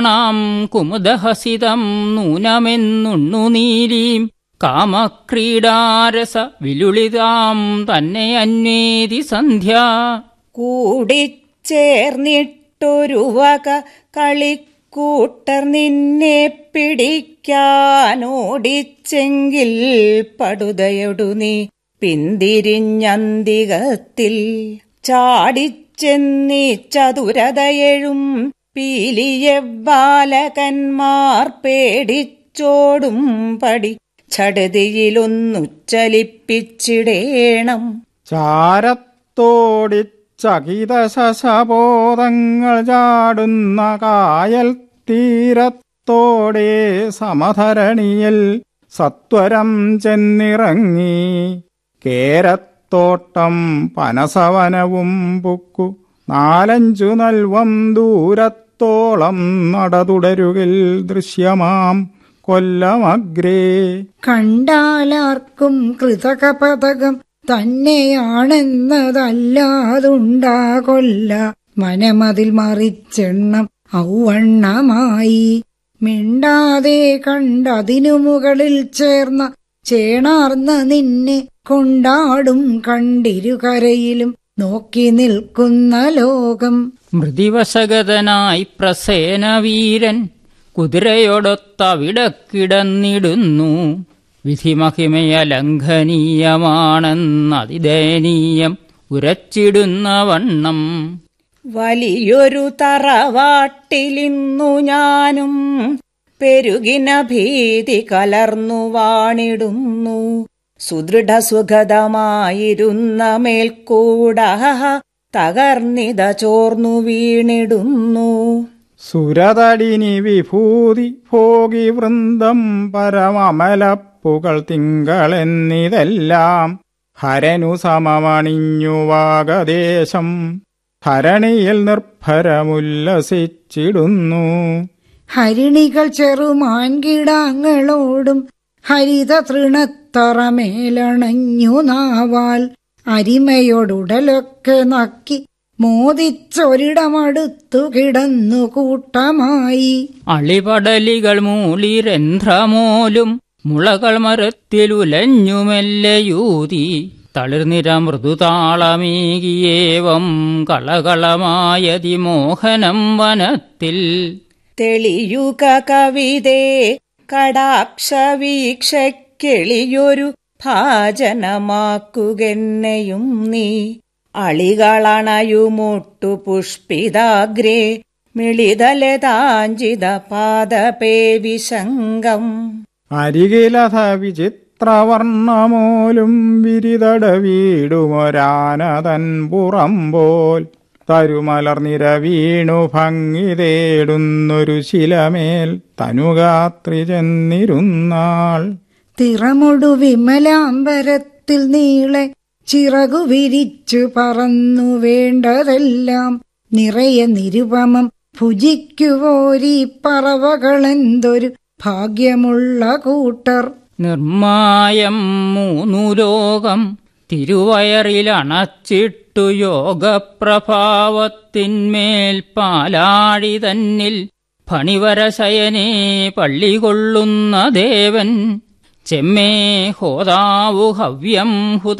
ാം കുമുദഹസിതം നൂനമെന്നുണ്ണുനീലീം കാമക്രീഡാരസ വിലുളിതാം തന്നെ അന്വേതി സന്ധ്യ കൂടിച്ചേർന്നിട്ടൊരു വക കളിക്കൂട്ടർ നിന്നെ പിടിക്കാനോടിച്ചെങ്കിൽ പടുതയൊടു നീ പിന്തിരിഞ്ഞന്തികത്തിൽ ചാടിച്ചെന്നീ ചതുരതയെഴും പീലിയെ ബാലകന്മാർ പേടിച്ചോടും പടി ചടുതിയിലൊന്നു ചലിപ്പിച്ചിടേണം ചാരത്തോടിച്ചകിത ശശബോധങ്ങൾ ചാടുന്ന കായൽ തീരത്തോടെ സമധരണിയിൽ സത്വരം ചെന്നിറങ്ങി കേരത്തോട്ടം പനസവനവും പുക്കു നാലഞ്ചു നൽവം ദൂരത്തോളം നടതുടരുകിൽ ദൃശ്യമാം കൊല്ലമഗ്രേ കണ്ടാലാർക്കും കൃതകപതകം തന്നെയാണെന്നതല്ലാതുണ്ടാ കൊല്ല മനമതിൽ മറിച്ചെണ്ണം ഔവണ്ണമായി മിണ്ടാതെ കണ്ടതിനു മുകളിൽ ചേർന്ന ചേണാർന്ന നിന്നെ കൊണ്ടാടും കണ്ടിരുകരയിലും നോക്കി നിൽക്കുന്ന ലോകം മൃതിവശഗതനായി പ്രസേനവീരൻ കുതിരയോടൊത്തവിടക്കിടന്നിടുന്നു വിധിമഹിമയലംഘനീയമാണെന്നതിദയനീയം ഉരച്ചിടുന്ന വണ്ണം വലിയൊരു തറവാട്ടിലിന്നു ഞാനും പെരുകിന ഭീതി കലർന്നു വാണിടുന്നു സുദൃഢസുഖതമായിരുന്ന മേൽക്കൂട തകർന്നിത ചോർന്നു വീണിടുന്നു സുരതടിനി വിഭൂതി ഭോഗി വൃന്ദം പരമമലപ്പുകൾ തിങ്കളെന്നിതെല്ലാം ഹരനു സമമണിഞ്ഞു വാഗദേശം ഭരണിയിൽ നിർഭരമുല്ലസിച്ചിടുന്നു ഹരിണികൾ ചെറുമാൻകിടാങ്ങളോടും ഹരിത തൃണത്തറമേലണഞ്ഞു നാവാൽ അരിമയോടുടലൊക്കെ നക്കി മോദിച്ചൊരിടമടുത്തു കിടന്നു കൂട്ടമായി അളിപടലികൾ മൂളിരന്ധ്രമോലും മുളകൾ മരത്തിലുലഞ്ഞുമെല്ലയൂതി തളിർനിര മൃദുതാളമേകിയേവം കളകളമായതിമോഹനം വനത്തിൽ തെളിയുക കവിതേ കടാക്ഷവീക്ഷക്കെളിയൊരു ഭാജനമാക്കുകെന്നെയും നീ അളികളണയുമൊട്ടു പുഷ്പിതാഗ്രേ മിളിതലതാഞ്ചിത പാദപേ വിശങ്കം അരികിലഥ വിചിത്രവർണ്ണമോലും വിരിതട വീടുമൊരാനതൻ പുറമ്പോൽ തരുമലർനിര വീണു ഭംഗി തേടുന്നൊരു ശിലമേൽ തനുഗാത്രി ചെന്നിരുന്നാൾ തിറമൊടു വിമലാംബരത്തിൽ നീളെ ചിറകു വിരിച്ചു പറന്നു വേണ്ടതെല്ലാം നിറയെ നിരുപമം ഭുജിക്കുവോരീ പറവകളെന്തൊരു ഭാഗ്യമുള്ള കൂട്ടർ നിർമായം മൂന്നു ലോകം തിരുവയറിലണച്ചിട്ടു യോഗപ്രഭാവത്തിന്മേൽ പാലാഴി തന്നിൽ ഫണിവരശയനെ പള്ളികൊള്ളുന്ന ദേവൻ ചെമ്മേ ഹോതാവു ഹവ്യം ഹുത